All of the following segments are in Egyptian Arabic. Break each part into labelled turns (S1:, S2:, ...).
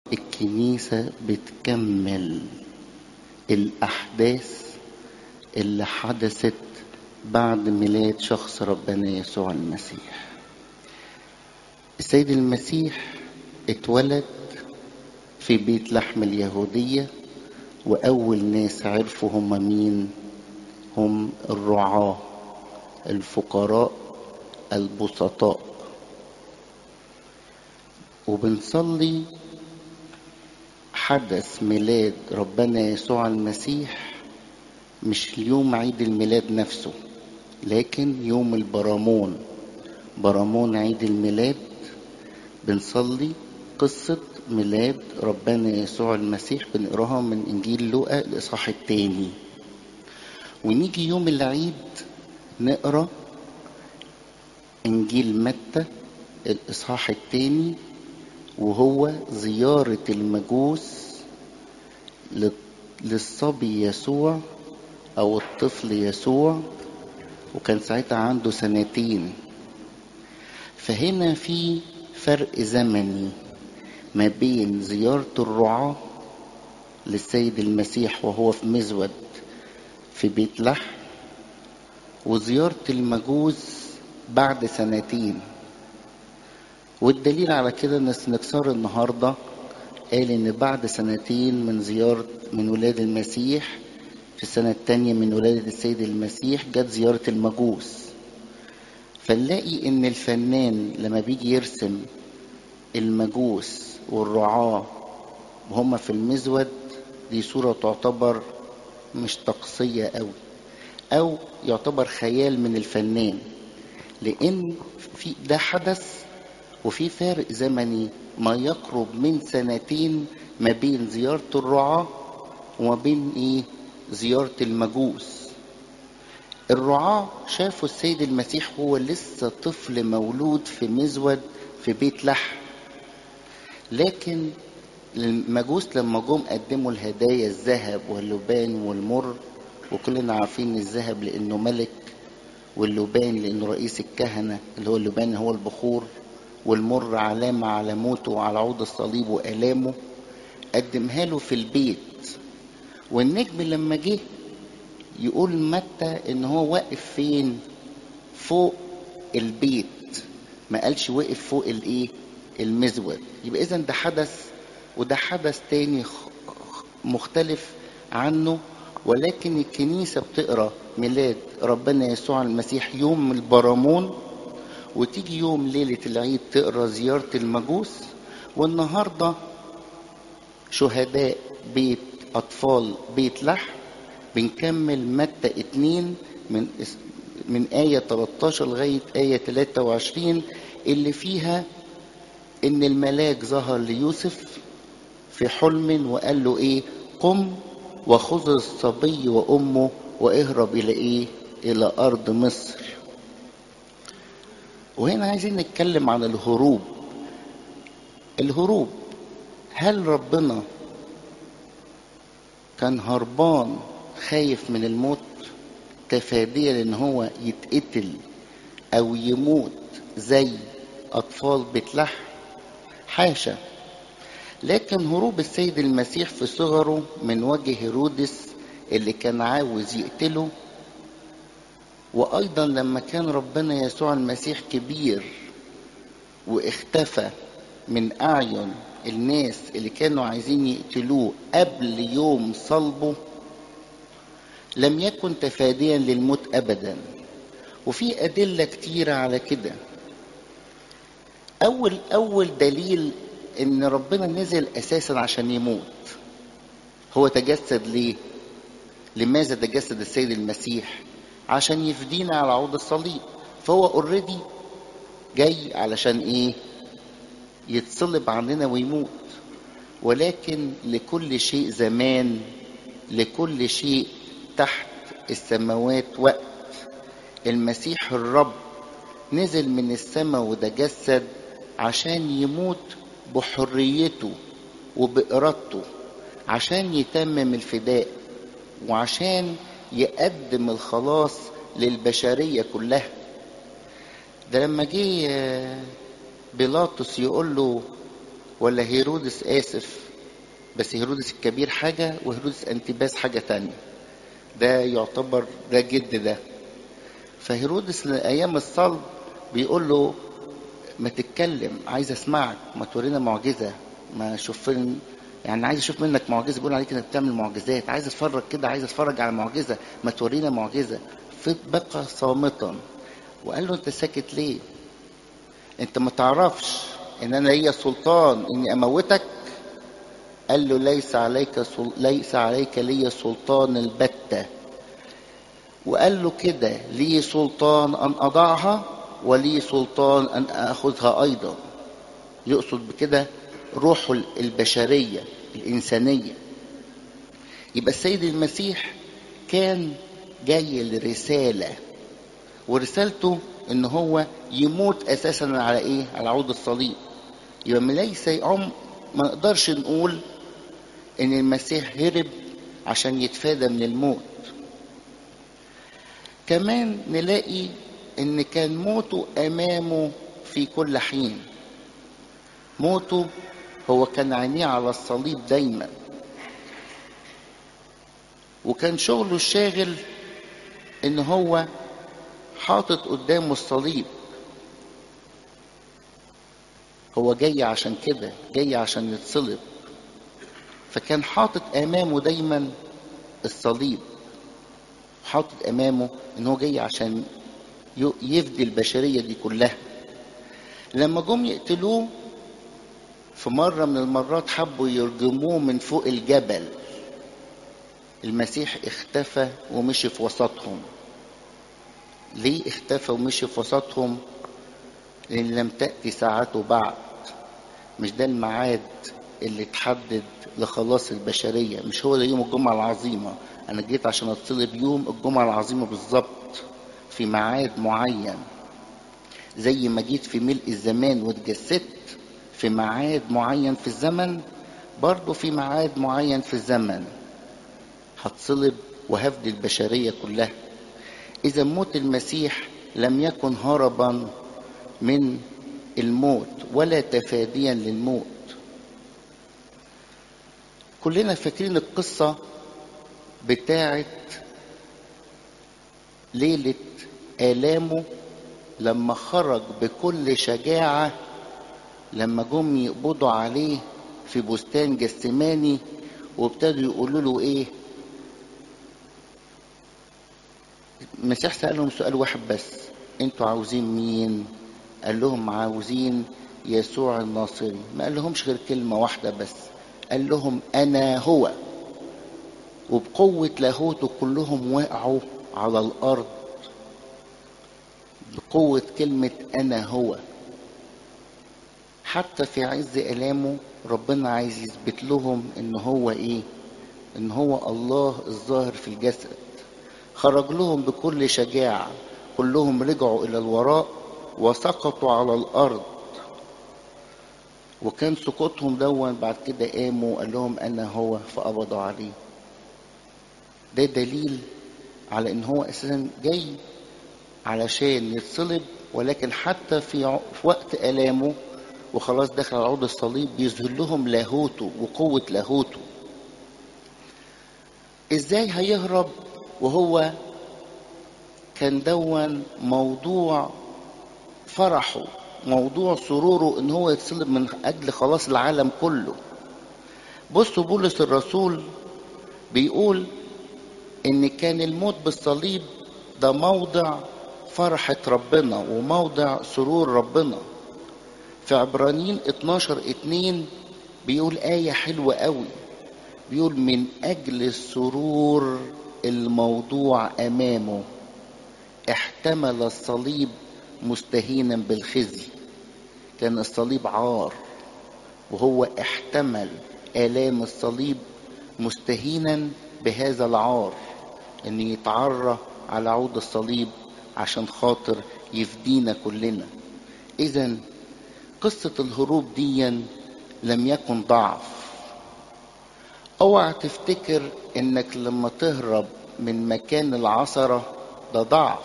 S1: الكنيسة بتكمل الأحداث اللي حدثت بعد ميلاد شخص ربنا يسوع المسيح السيد المسيح اتولد في بيت لحم اليهودية وأول ناس عرفوا هم مين هم الرعاة الفقراء البسطاء وبنصلي حدث ميلاد ربنا يسوع المسيح مش اليوم عيد الميلاد نفسه لكن يوم البرامون برامون عيد الميلاد بنصلي قصة ميلاد ربنا يسوع المسيح بنقراها من إنجيل لوقا الإصحاح التاني ونيجي يوم العيد نقرا إنجيل متى الإصحاح التاني وهو زيارة المجوس للصبي يسوع أو الطفل يسوع وكان ساعتها عنده سنتين فهنا في فرق زمني ما بين زيارة الرعاة للسيد المسيح وهو في مزود في بيت لحم وزيارة المجوس بعد سنتين والدليل على كده ان سنكسار النهارده قال ان بعد سنتين من زيارة من ولاد المسيح في السنة التانية من ولادة السيد المسيح جت زيارة المجوس فنلاقي ان الفنان لما بيجي يرسم المجوس والرعاة وهم في المزود دي صورة تعتبر مش تقصية قوي او يعتبر خيال من الفنان لان في ده حدث وفي فارق زمني ما يقرب من سنتين ما بين زيارة الرعاة وما بين ايه زيارة المجوس الرعاة شافوا السيد المسيح هو لسه طفل مولود في مزود في بيت لحم لكن المجوس لما جم قدموا الهدايا الذهب واللبان والمر وكلنا عارفين الذهب لانه ملك واللبان لانه رئيس الكهنه اللي هو اللبان هو البخور والمر علامة على موته وعلى عود الصليب وآلامه قدمها له في البيت والنجم لما جه يقول متى ان هو واقف فين فوق البيت ما قالش وقف فوق الايه المزود يبقى اذا ده حدث وده حدث تاني مختلف عنه ولكن الكنيسة بتقرا ميلاد ربنا يسوع المسيح يوم البرامون وتيجي يوم ليلة العيد تقرا زيارة المجوس والنهاردة شهداء بيت أطفال بيت لحم بنكمل متى اتنين من من آية 13 لغاية آية 23 اللي فيها إن الملاك ظهر ليوسف في حلم وقال له إيه قم وخذ الصبي وأمه واهرب إلى إيه إلى أرض مصر وهنا عايزين نتكلم عن الهروب الهروب هل ربنا كان هربان خايف من الموت تفاديا ان هو يتقتل او يموت زي اطفال بيت لحم حاشا لكن هروب السيد المسيح في صغره من وجه هيرودس اللي كان عاوز يقتله وايضا لما كان ربنا يسوع المسيح كبير واختفى من اعين الناس اللي كانوا عايزين يقتلوه قبل يوم صلبه لم يكن تفاديا للموت ابدا وفي ادله كتيره على كده اول اول دليل ان ربنا نزل اساسا عشان يموت هو تجسد ليه لماذا تجسد السيد المسيح عشان يفدينا على عود الصليب فهو اوريدي جاي علشان ايه يتصلب عننا ويموت ولكن لكل شيء زمان لكل شيء تحت السماوات وقت المسيح الرب نزل من السماء وتجسد عشان يموت بحريته وبإرادته عشان يتمم الفداء وعشان يقدم الخلاص للبشرية كلها ده لما جه بيلاطس يقول له ولا هيرودس آسف بس هيرودس الكبير حاجة وهيرودس أنتباس حاجة تانية ده يعتبر ده جد ده فهيرودس أيام الصلب بيقول له ما تتكلم عايز اسمعك ما تورينا معجزة ما شوف يعني عايز اشوف منك معجزة بيقول عليك انك بتعمل معجزات عايز اتفرج كده عايز اتفرج على معجزة ما تورينا معجزة فبقى صامتا وقال له انت ساكت ليه انت ما تعرفش ان انا ليا سلطان اني اموتك قال له ليس عليك سل... ليس عليك لي سلطان البتة وقال له كده لي سلطان ان اضعها ولي سلطان ان اخذها ايضا يقصد بكده روحه البشريه الانسانيه يبقى السيد المسيح كان جاي لرساله ورسالته ان هو يموت اساسا على ايه على عود الصليب يبقى ليس عم ما نقدرش نقول ان المسيح هرب عشان يتفادى من الموت كمان نلاقي ان كان موته امامه في كل حين موته هو كان عينيه على الصليب دايما وكان شغله الشاغل ان هو حاطط قدامه الصليب هو جاي عشان كده جاي عشان يتصلب فكان حاطط امامه دايما الصليب حاطط امامه ان هو جاي عشان يفدي البشريه دي كلها لما جم يقتلوه في مره من المرات حبوا يرجموه من فوق الجبل المسيح اختفى ومشي في وسطهم ليه اختفى ومشي في وسطهم لان لم تاتي ساعته بعد مش ده الميعاد اللي اتحدد لخلاص البشريه مش هو ده يوم الجمعه العظيمه انا جيت عشان اتصلب يوم الجمعه العظيمه بالظبط في ميعاد معين زي ما جيت في ملء الزمان واتجسدت في ميعاد معين في الزمن برضه في ميعاد معين في الزمن هتصلب وهفدي البشريه كلها اذا موت المسيح لم يكن هربا من الموت ولا تفاديا للموت كلنا فاكرين القصه بتاعه ليله آلامه لما خرج بكل شجاعة لما جم يقبضوا عليه في بستان جسماني وابتدوا يقولوا له ايه المسيح سألهم سؤال واحد بس انتوا عاوزين مين قال لهم عاوزين يسوع الناصري ما قال لهمش غير كلمة واحدة بس قال لهم أنا هو وبقوة لاهوته كلهم وقعوا على الأرض بقوة كلمة أنا هو حتى في عز آلامه ربنا عايز يثبت لهم إن هو إيه؟ إن هو الله الظاهر في الجسد خرج لهم بكل شجاعة كلهم رجعوا إلى الوراء وسقطوا على الأرض وكان سقوطهم دون بعد كده قاموا قال لهم أنا هو فقبضوا عليه ده دليل على إن هو أساسا جاي علشان يتصلب ولكن حتى في وقت آلامه وخلاص دخل على عود الصليب بيظهر لهم لاهوته وقوة لاهوته ازاي هيهرب وهو كان دون موضوع فرحه موضوع سروره ان هو يتصلب من اجل خلاص العالم كله بصوا بولس الرسول بيقول ان كان الموت بالصليب ده موضع فرحة ربنا وموضع سرور ربنا في عبرانيين 12 2 بيقول آية حلوة قوي بيقول من أجل السرور الموضوع أمامه احتمل الصليب مستهينا بالخزي كان الصليب عار وهو احتمل آلام الصليب مستهينا بهذا العار ان يتعرى على عود الصليب عشان خاطر يفدينا كلنا اذا قصة الهروب ديا لم يكن ضعف اوعى تفتكر انك لما تهرب من مكان العثرة ده ضعف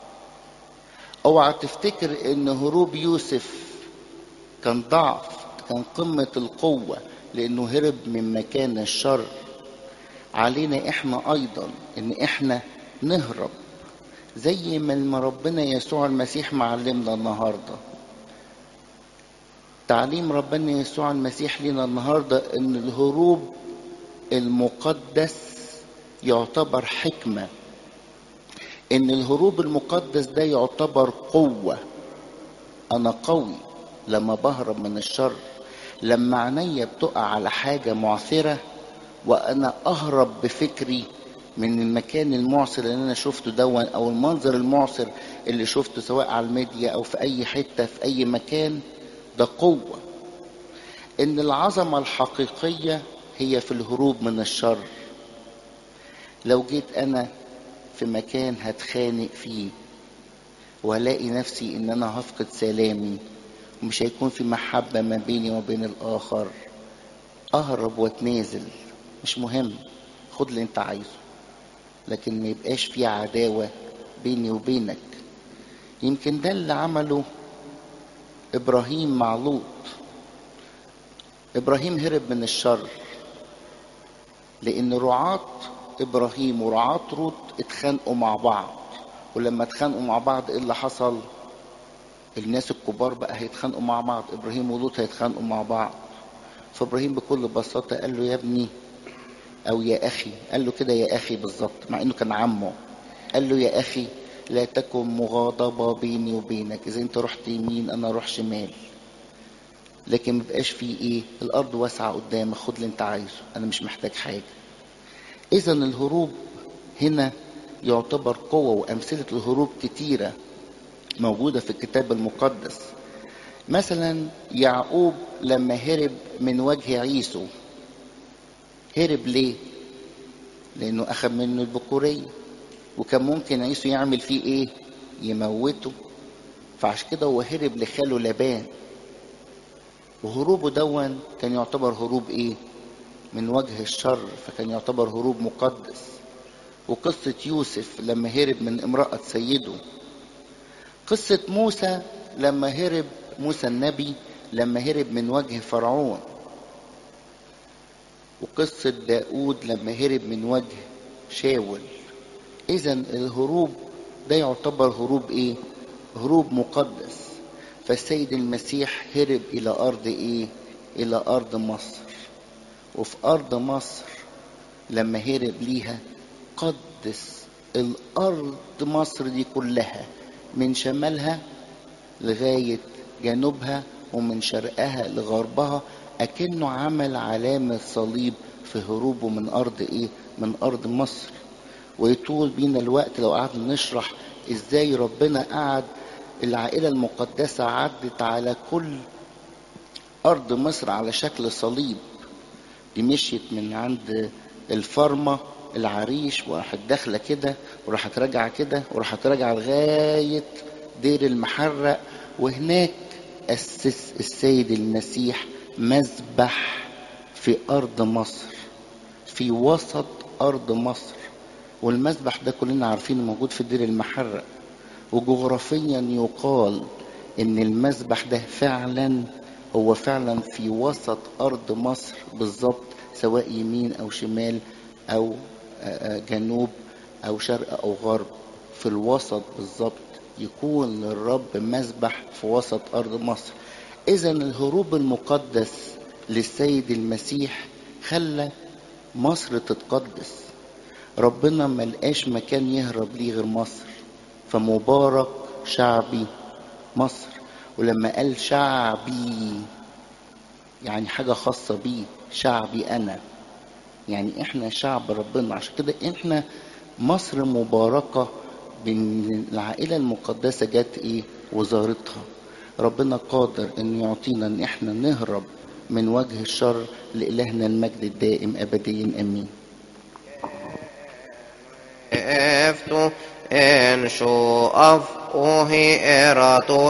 S1: اوعى تفتكر ان هروب يوسف كان ضعف كان قمة القوة لأنه هرب من مكان الشر علينا إحنا أيضا إن إحنا نهرب زي ما ربنا يسوع المسيح معلمنا النهارده تعليم ربنا يسوع المسيح لنا النهارده ان الهروب المقدس يعتبر حكمه ان الهروب المقدس ده يعتبر قوه انا قوي لما بهرب من الشر لما عينيا بتقع على حاجه معثره وانا اهرب بفكري من المكان المعصر اللي انا شفته دون او المنظر المعصر اللي شفته سواء على الميديا او في اي حته في اي مكان ده قوه ان العظمه الحقيقيه هي في الهروب من الشر لو جيت انا في مكان هتخانق فيه والاقي نفسي ان انا هفقد سلامي ومش هيكون في محبه ما بيني وبين الاخر اهرب واتنازل مش مهم خد اللي انت عايزه لكن ما يبقاش في عداوة بيني وبينك يمكن ده اللي عمله إبراهيم مع لوط إبراهيم هرب من الشر لأن رعاة إبراهيم ورعاة لوط اتخانقوا مع بعض ولما اتخانقوا مع بعض إيه اللي حصل؟ الناس الكبار بقى هيتخانقوا مع بعض إبراهيم ولوط هيتخانقوا مع بعض فإبراهيم بكل بساطة قال له يا ابني او يا اخي قال له كده يا اخي بالظبط مع انه كان عمه قال له يا اخي لا تكن مغاضبة بيني وبينك اذا انت رحت يمين انا اروح شمال لكن مبقاش في ايه الارض واسعة قدامك خد اللي انت عايزه انا مش محتاج حاجة اذا الهروب هنا يعتبر قوة وامثلة الهروب كتيرة موجودة في الكتاب المقدس مثلا يعقوب لما هرب من وجه عيسو هرب ليه لانه اخذ منه البكورية وكان ممكن عيسو يعمل فيه ايه يموته فعشان كده هو هرب لخاله لبان وهروبه دون كان يعتبر هروب ايه من وجه الشر فكان يعتبر هروب مقدس وقصة يوسف لما هرب من امرأة سيده قصة موسى لما هرب موسى النبي لما هرب من وجه فرعون وقصة داود لما هرب من وجه شاول إذا الهروب ده يعتبر هروب إيه؟ هروب مقدس فالسيد المسيح هرب إلى أرض إيه؟ إلى أرض مصر وفي أرض مصر لما هرب ليها قدس الأرض مصر دي كلها من شمالها لغاية جنوبها ومن شرقها لغربها أكنه عمل علامة صليب في هروبه من أرض إيه؟ من أرض مصر ويطول بينا الوقت لو قعدنا نشرح إزاي ربنا قعد العائلة المقدسة عدت على كل أرض مصر على شكل صليب دي مشيت من عند الفرمة العريش وراحت داخلة كده وراحت راجعة كده وراحت راجعة لغاية دير المحرق وهناك أسس السيد المسيح مذبح في أرض مصر في وسط أرض مصر والمذبح ده كلنا عارفين موجود في دير المحرق وجغرافيا يقال ان المذبح ده فعلا هو فعلا في وسط ارض مصر بالظبط سواء يمين او شمال او جنوب او شرق او غرب في الوسط بالظبط يكون للرب مذبح في وسط ارض مصر اذا الهروب المقدس للسيد المسيح خلى مصر تتقدس ربنا ملقاش مكان يهرب ليه غير مصر فمبارك شعبي مصر ولما قال شعبي يعني حاجة خاصة بيه شعبي أنا يعني إحنا شعب ربنا عشان كده إحنا مصر مباركة بإن العائلة المقدسة جت إيه وزارتها ربنا قادر إنه يعطينا إن إحنا نهرب من وجه الشر لإلهنا المجد الدائم أبديا آمين
S2: افتو ان شو اف اوهي اراتو